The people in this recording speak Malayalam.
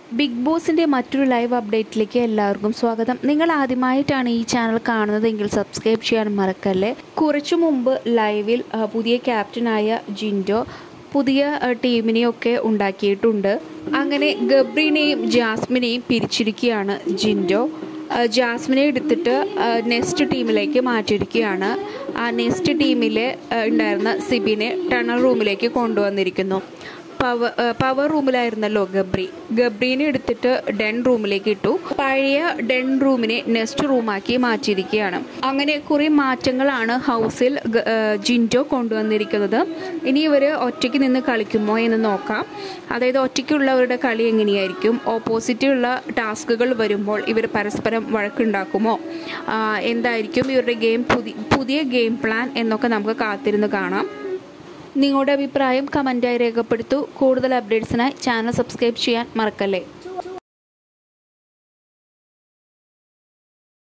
ബിഗ് ബോസിൻ്റെ മറ്റൊരു ലൈവ് അപ്ഡേറ്റിലേക്ക് എല്ലാവർക്കും സ്വാഗതം നിങ്ങൾ ആദ്യമായിട്ടാണ് ഈ ചാനൽ കാണുന്നതെങ്കിൽ സബ്സ്ക്രൈബ് ചെയ്യാൻ മറക്കല്ലേ കുറച്ചു മുമ്പ് ലൈവിൽ ആ, പുതിയ ക്യാപ്റ്റനായ ജിൻഡോ പുതിയ ആ, ടീമിനെയൊക്കെ ഉണ്ടാക്കിയിട്ടുണ്ട് അങ്ങനെ ഗബ്രീനെയും ജാസ്മിനെയും പിരിച്ചിരിക്കുകയാണ് ജിൻഡോ ആ, ജാസ്മിനെ എടുത്തിട്ട് ആ, നെക്സ്റ്റ് ടീമിലേക്ക് മാറ്റിയിരിക്കുകയാണ് ആ നെക്സ്റ്റ് ടീമിൽ ആ, ഉണ്ടായിരുന്ന സിബിനെ ടണൽ റൂമിലേക്ക് കൊണ്ടുവന്നിരിക്കുന്നു പവർ പവർ റൂമിലായിരുന്നല്ലോ ഗബ്രി ഗബ്രീനെ എടുത്തിട്ട് ഡെൻ റൂമിലേക്ക് ഇട്ടു പഴയ ഡെൻ റൂമിനെ നെക്സ്റ്റ് റൂമാക്കി മാറ്റിയിരിക്കുകയാണ് അങ്ങനെ കുറേ മാറ്റങ്ങളാണ് ഹൗസിൽ ഗ- ഏഹ് ജിൻഡോ കൊണ്ടുവന്നിരിക്കുന്നത് ഇനി ഇവർ ഒറ്റയ്ക്ക് നിന്ന് കളിക്കുമോ എന്ന് നോക്കാം അതായത് ഒറ്റയ്ക്കുള്ളവരുടെ കളി എങ്ങനെയായിരിക്കും ഓപ്പോസിറ്റുള്ള ടാസ്കുകൾ വരുമ്പോൾ ഇവർ പരസ്പരം വഴക്കുണ്ടാക്കുമോ ആ, എന്തായിരിക്കും ഇവരുടെ ഗെയിം പുതിയ പുതിയ ഗെയിം പ്ലാൻ എന്നൊക്കെ നമുക്ക് കാത്തിരുന്ന് കാണാം നിങ്ങളുടെ അഭിപ്രായം കമൻറ്റായി രേഖപ്പെടുത്തൂ കൂടുതൽ അപ്ഡേറ്റ്സിനായി ചാനൽ സബ്സ്ക്രൈബ് ചെയ്യാൻ മറക്കല്ലേ